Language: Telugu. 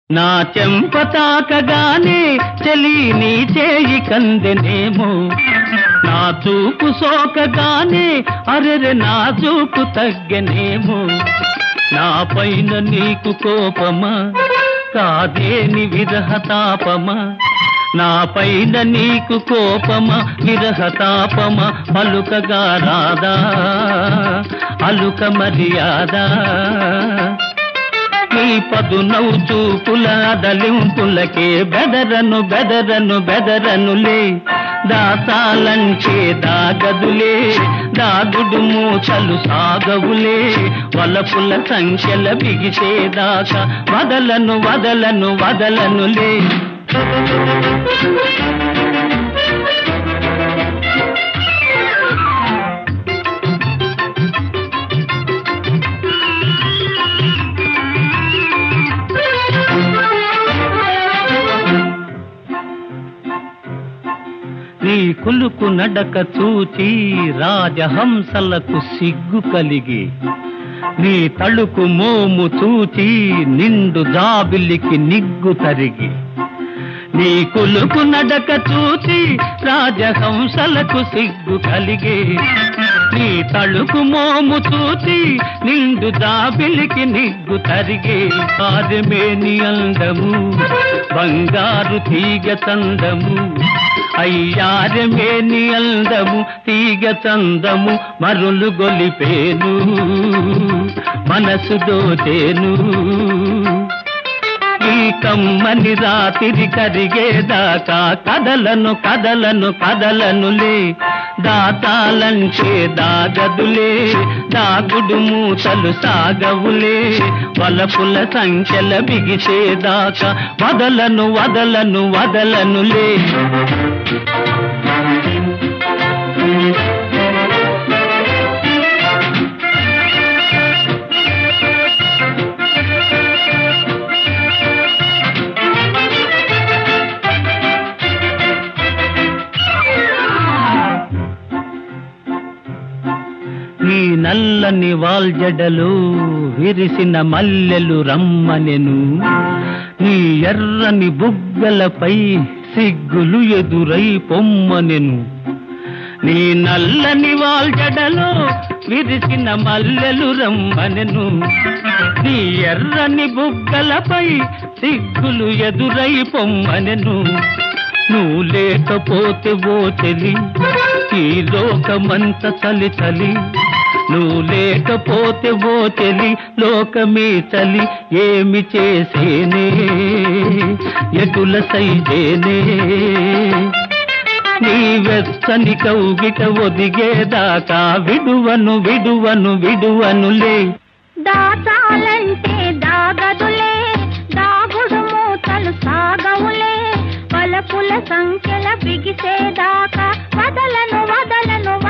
నా చెంప తాకగానే చెలి నీ చేయి కందెనేమో నా చూపు సోకగానే అరెరె నా చూపు తగ్గనేమో నా పైన నీకు కోపమా కాదేని విరహతాపమా నా పైన నీకు కోపమా విరహతాపమా పలుకగా రాదా అలుక మర్యాదా నీ పదు నవ్వు చూపుల దలింపులకే బెదరను బెదరను బెదరనులే దాసాలంచే దాగదులే దాగుడు మూచలు సాగవులే వలపుల సంఖ్యల బిగిసేదాకా వదలను వదలను వదలనులే నీ కులుకు నడక చూచి రాజహంసలకు సిగ్గు కలిగి నీ తళుకు మోము చూచి నిండు జాబిలికి నిగ్గు తరిగి నీ కులుకు నడక చూచి రాజహంసలకు సిగ్గు కలిగి నీ తళుకు మోము చూచి నిండు జాబిలికి నిగ్గు తరిగి ఆదిమేని అందము బంగారు తీగ చందము అయ్యారమేని అందము తీగ చందము మరులు గొలిపేను మనసు దోచేను ఈ కమ్మని రాత్రి కరిగేదాకా కదలను కదలను కదలనులే దాతాలంచే దాగదులే దాగుడు మూతలు సాగవులే వలపుల సంఖ్యల బిగిసేదాకా వదలను వదలను వదలనులే నీ నల్లని వాల్జడలు విరిసిన మల్లెలు రమ్మనెను నీ ఎర్రని బుగ్గలపై సిగ్గులు ఎదురై పొమ్మనెను నీ నల్లని వాల్జడలో విరిసిన మల్లెలు రమ్మనెను నీ ఎర్రని బుగ్గలపై సిగ్గులు ఎదురై పొమ్మనెను నువ్వు లేకపోతే ఓ చెలి ఈ లోకమంత చలి చలి నువ్వు లేకపోతే ఓ చెలి లోకమే చలి ఏమి చేసేనే ఎటుల సైజేనే నీ వెచ్చని కౌగిట ఒదిగేదాకా విడువను విడువను విడువనులే దాచాలంటే దాగదులే దాగుడు మూతలు సాగవులే వలపుల సంఖ్యల బిగిసేదాకా వదలను వదలను